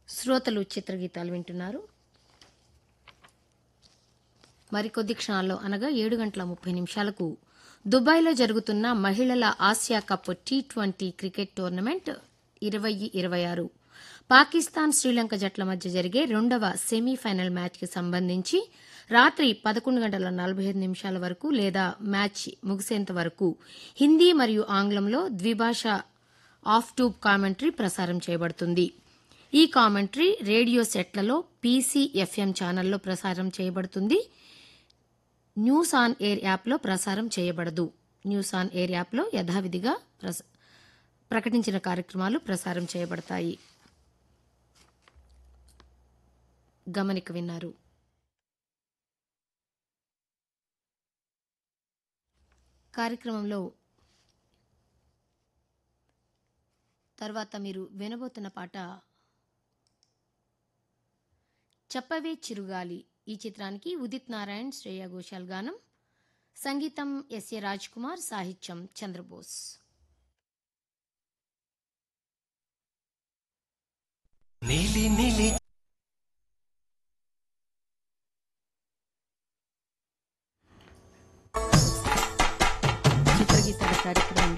శ్రోతలు చిత్రగీతాలు వింటున్నారు మరికొద్ది క్షణాల్లో అనగా ఏడు గంటల ముప్పై నిమిషాలకు దుబాయ్లో జరుగుతున్న మహిళల Asia cup T twenty cricket tournament ఇరవై ఇరవై ఆరు పాకిస్తాన్ శ్రీలంక జట్ల మధ్య జరిగే రెండవ సెమీఫైనల్ మ్యాచ్కి సంబంధించి రాత్రి పదకొండు గంటల నలభై ఐదు నిమిషాల వరకు లేదా మ్యాచ్ ముగిసేంత వరకు హిందీ మరియు ఆంగ్లంలో ద్విభాష ఆఫ్ ట్యూబ్ కామెంటరీ ప్రసారం చేయబడుతుంది ఈ కామెంటరీ రేడియో సెట్లలో పీసీఎఫ్ఎం ఛానల్లో ప్రసారం చేయబడుతుంది న్యూస్ ఆన్ ఎయిర్ యాప్లో ప్రసారం చేయబడదు న్యూస్ ఆన్ ఎయిర్ యాప్లో యథావిధిగా ప్రస- ప్రకటించిన కార్యక్రమాలు ప్రసారం చేయబడతాయి గమనిక విన్నారు కార్యక్రమంలో తర్వాత మీరు వినబోతున్న పాట చెప్పవే చిరుగాలి ఈ చిత్రానికి ఉదిత్ నారాయణ్ శ్రేయా ఘోషాల్ గానం సంగీతం ఎస్ఏ రాజ్ కుమార్ సాహిత్యం చంద్రబోస్ నీలి నీలి చిత్రగీతాల కార్యక్రమంలో